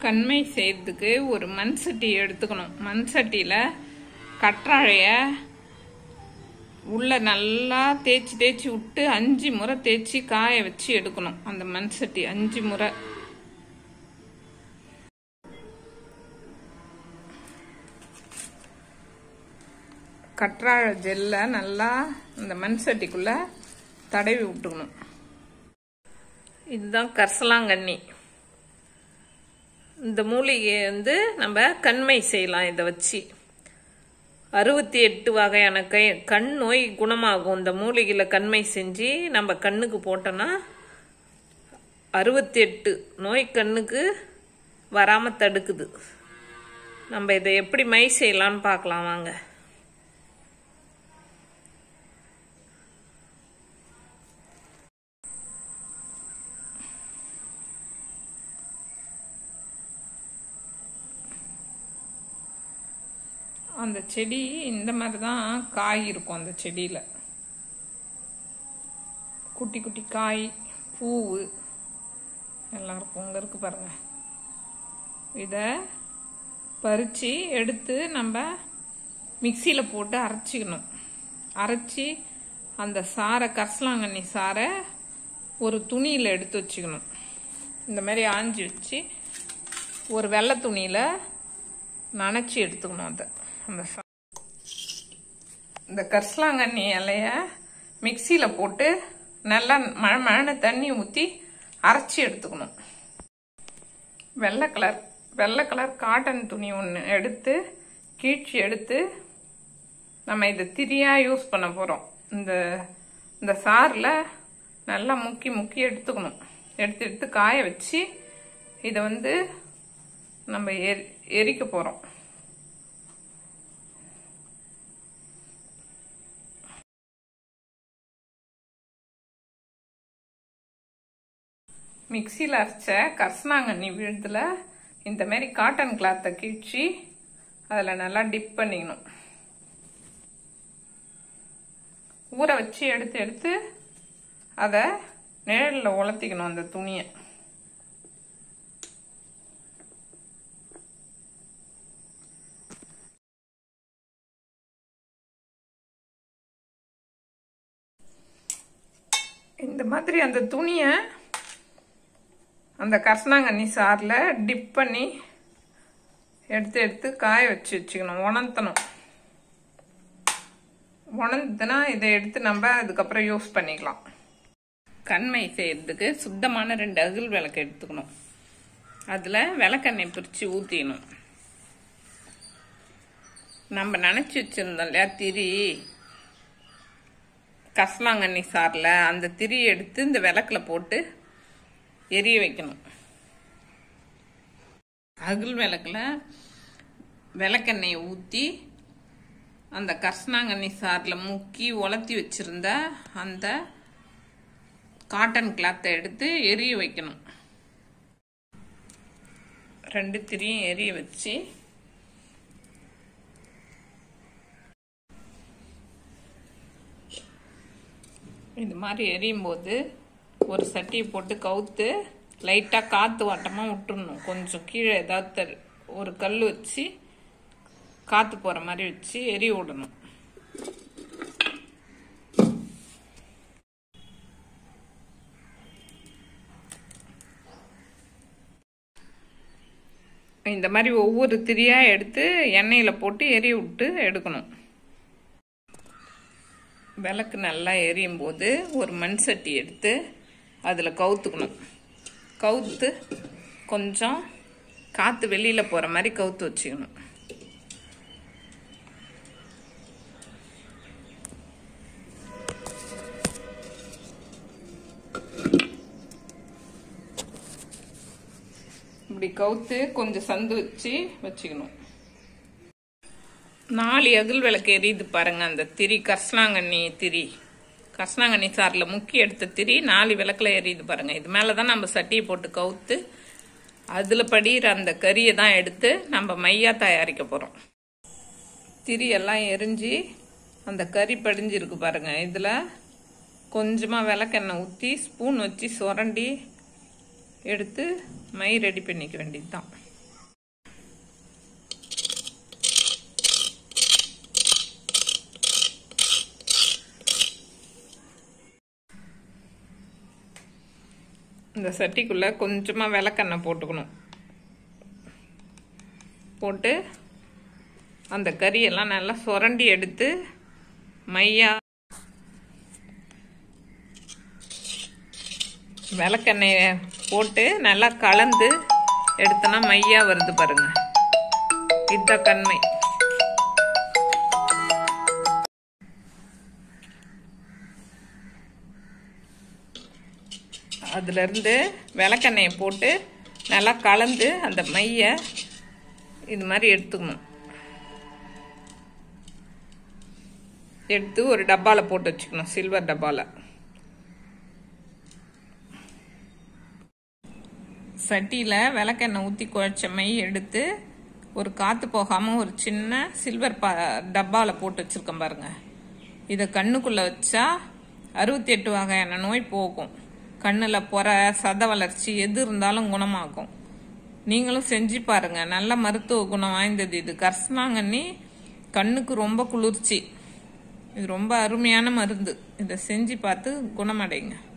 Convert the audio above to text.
கண்மை செய்யறதுக்கு ஒரு மண் சட்டி எடுத்துக்கணும் மண் சட்டியில் கற்றாழைய உள்ள நல்லா தேய்ச்சி தேய்ச்சி விட்டு அஞ்சு முறை தேய்ச்சி காய வச்சு எடுக்கணும் அந்த மண் சட்டி அஞ்சு முறை கற்றாழை ஜெல்லை நல்லா இந்த மண் சட்டிக்குள்ள தடவி விட்டுக்கணும் இதுதான் கரிசலாங்கண்ணி இந்த மூலிகையை வந்து நம்ம கண்மை செய்யலாம் இதை வச்சு அறுபத்தி எட்டு வகையான கை கண் நோய் குணமாகும் இந்த மூலிகையில் கண்மை செஞ்சு நம்ம கண்ணுக்கு போட்டோன்னா அறுபத்தி எட்டு நோய் கண்ணுக்கு வராமல் தடுக்குது நம்ம இதை எப்படி மை செய்யலாம்னு பார்க்கலாம் வாங்க அந்த செடி இந்த மாதிரி தான் காய் இருக்கும் அந்த செடியில் குட்டி குட்டி காய் பூவு எல்லாம் இருக்கும் இங்கே இருக்கு பாருங்க இதை பறித்து எடுத்து நம்ம மிக்சியில் போட்டு அரைச்சிக்கணும் அரைச்சி அந்த சாரை கரிசலாங்கண்ணி சாரை ஒரு துணியில் எடுத்து வச்சுக்கணும் இந்த மாதிரி ஆஞ்சி வச்சு ஒரு வெள்ளை துணியில் நனைச்சி எடுத்துக்கணும் அதை அந்த சா- இந்த கரிசலாங்கண்ணி இலைய மிக்சியில் போட்டு நல்லா மழை மழை தண்ணி ஊற்றி அரைச்சி எடுத்துக்கணும் வெள்ளை கலர் வெள்ளை கலர் காட்டன் துணி ஒன்று எடுத்து கீழ்ச்சி எடுத்து நம்ம இதை திரியாக யூஸ் பண்ண போகிறோம் இந்த இந்த சாரில் நல்லா முக்கி முக்கி எடுத்துக்கணும் எடுத்து எடுத்து காய வச்சு இதை வந்து நம்ம எரி எரிக்க போகிறோம் மிக்சியில் அரைச்ச கரிசனாங்கண்ணி விழுதுல இந்த மாதிரி காட்டன் கிளாத்தை கிழிச்சு அதில் நல்லா டிப் பண்ணிக்கணும் ஊற வச்சு எடுத்து எடுத்து அதை நிழலில் உலர்த்திக்கணும் அந்த துணியை இந்த மாதிரி அந்த துணியை அந்த கரிசனாங்கண்ணி சாரில் டிப் பண்ணி எடுத்து எடுத்து காய வச்சு வச்சுக்கணும் உணர்த்தணும் உணர்ந்துனா இதை எடுத்து நம்ம அதுக்கப்புறம் யூஸ் பண்ணிக்கலாம் கண்மை செய்யறதுக்கு சுத்தமான ரெண்டு அகில் விளக்கு எடுத்துக்கணும் அதில் விளக்கெண்ணெய் பிரித்து ஊற்றிக்கணும் நம்ம நினச்சி வச்சுருந்தோம் இல்லையா திரி கசலாங்கண்ணி சாரில் அந்த திரி எடுத்து இந்த விளக்கில் போட்டு எரிய வைக்கணும் அகில் விளக்கில் விளக்கெண்ணெயை ஊற்றி அந்த கர்சனாங்கண்ணி சாரில் முக்கி உலர்த்தி வச்சிருந்த அந்த காட்டன் கிளாத்தை எடுத்து எரிய வைக்கணும் ரெண்டு திரியும் எரிய வச்சு இது மாதிரி எரியும் போது ஒரு சட்டியை போட்டு கவுத்து லைட்டாக காற்று வாட்டமாக விட்டுடணும் கொஞ்சம் கீழே ஏதாவது தரு- ஒரு கல் வச்சு காற்று போகிற மாதிரி வச்சு எரிய விடணும் இந்த மாதிரி ஒவ்வொரு திரியாக எடுத்து எண்ணெயில் போட்டு எரிய விட்டு எடுக்கணும் விளக்கு நல்லா எரியும் போது ஒரு மண் சட்டி எடுத்து அதில் கவுத்துக்கணும் கவுத்து கொஞ்சம் காற்று வெளியில் போகிற மாதிரி கவுத்து வச்சுக்கணும் இப்படி கவுத்து கொஞ்சம் சந்து வச்சு வச்சுக்கணும் நாலு அகல் விளக்கு எரியுது பாருங்க அந்த திரி கர்சனாங்கண்ணி திரி கர்சனாங்கண்ணி சாரில் முக்கி எடுத்த திரி நாலு விளக்குல எரியுது பாருங்க இது மேலே தான் நம்ம சட்டியை போட்டு கவுத்து அதில் படிகிற அந்த கறியை தான் எடுத்து நம்ம மையா தயாரிக்க போகிறோம் திரி எல்லாம் எரிஞ்சு அந்த கறி படிஞ்சிருக்கு பாருங்க இதில் கொஞ்சமாக விளக்கெண்ணெய் ஊற்றி ஸ்பூன் வச்சு சுரண்டி எடுத்து மை ரெடி பண்ணிக்க வேண்டியது தான் இந்த சட்டிக்குள்ளே கொஞ்சமாக விளக்கெண்ணெய் போட்டுக்கணும் போட்டு அந்த கறியெல்லாம் நல்லா சுரண்டி எடுத்து மையா விளக்கெண்ணெயை போட்டு நல்லா கலந்து எடுத்தோன்னா மையா வருது பாருங்க இத்த கண்மை அதுலேருந்து விளக்கெண்ணெயை போட்டு நல்லா கலந்து அந்த மையை இது மாதிரி எடுத்துக்கணும் எடுத்து ஒரு டப்பாவில் போட்டு வச்சுக்கணும் சில்வர் டப்பாவில் சட்டியில் விளக்கெண்ணெய் ஊற்றி குழைச்ச மை எடுத்து ஒரு காற்று போகாமல் ஒரு சின்ன சில்வர் பா டப்பாவில் போட்டு வச்சுருக்கேன் பாருங்க இதை கண்ணுக்குள்ளே வச்சா அறுபத்தி எட்டு வகையான நோய் போகும் கண்ணில் பொற சத வளர்ச்சி எது இருந்தாலும் குணமாகும் நீங்களும் செஞ்சு பாருங்க நல்ல மருத்துவ குணம் வாய்ந்தது இது கர்சனாங்கண்ணி கண்ணுக்கு ரொம்ப குளிர்ச்சி இது ரொம்ப அருமையான மருந்து இதை செஞ்சு பார்த்து குணமடைங்க